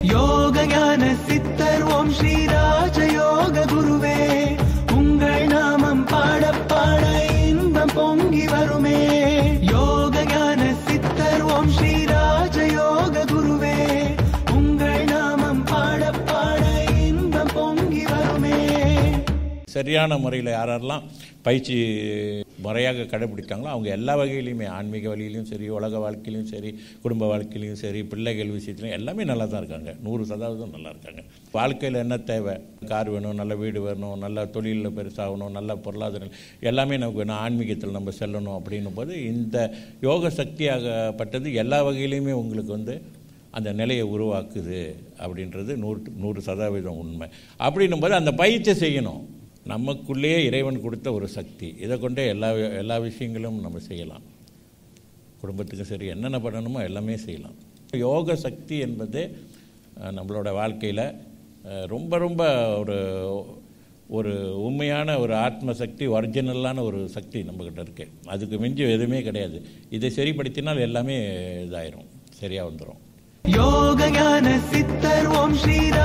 யோக ஞான சித்தர் ஓம் ஸ்ரீராஜ யோக குருவே உங்கள் நாமம் பாட பாட இன்பம் பொங்கி வருமே யோக ஞான சித்தர் ஓம் ஸ்ரீராஜ யோக குருவே உங்கள் நாமம் பாட பாட இன்பம் பொங்கி வருமே சரியான முறையில் யாரெல்லாம் பயிற்சி முறையாக கடைபிடிக்காங்களோ அவங்க எல்லா வகையிலையுமே ஆன்மீக வழியிலையும் சரி உலக வாழ்க்கையிலையும் சரி குடும்ப வாழ்க்கையிலையும் சரி பிள்ளைகள் விஷயத்துலையும் எல்லாமே நல்லா தான் இருக்காங்க நூறு சதவீதம் நல்லா இருக்காங்க வாழ்க்கையில் என்ன தேவை கார் வேணும் நல்ல வீடு வேணும் நல்ல தொழிலில் பெருசாகணும் நல்ல பொருளாதாரம் எல்லாமே நமக்கு வேணும் ஆன்மீகத்தில் நம்ம செல்லணும் அப்படின்னும் போது இந்த யோக சக்தியாகப்பட்டது எல்லா வகையிலையுமே உங்களுக்கு வந்து அந்த நிலையை உருவாக்குது அப்படின்றது நூறு நூறு சதவீதம் உண்மை அப்படின்னும் போது அந்த பயிற்சி செய்யணும் நமக்குள்ளேயே இறைவன் கொடுத்த ஒரு சக்தி இதை கொண்டே எல்லா எல்லா விஷயங்களும் நம்ம செய்யலாம் குடும்பத்துக்கு சரி என்னென்ன பண்ணணுமோ எல்லாமே செய்யலாம் யோக சக்தி என்பது அஹ், நம்மளோட வாழ்க்கையில் அஹ், ரொம்ப ரொம்ப ஒரு ஒரு உண்மையான ஒரு ஆத்ம சக்தி ஒரிஜினலான ஒரு சக்தி நம்மக்கிட்ட இருக்குது அதுக்கு மிஞ்சி எதுவுமே கிடையாது இதை சரிப்படுத்தினால் எல்லாமே இதாயிரும் சரியாக வந்துடும் யோக ஞான சித்தர் ஓம் ஸ்ரீராஜ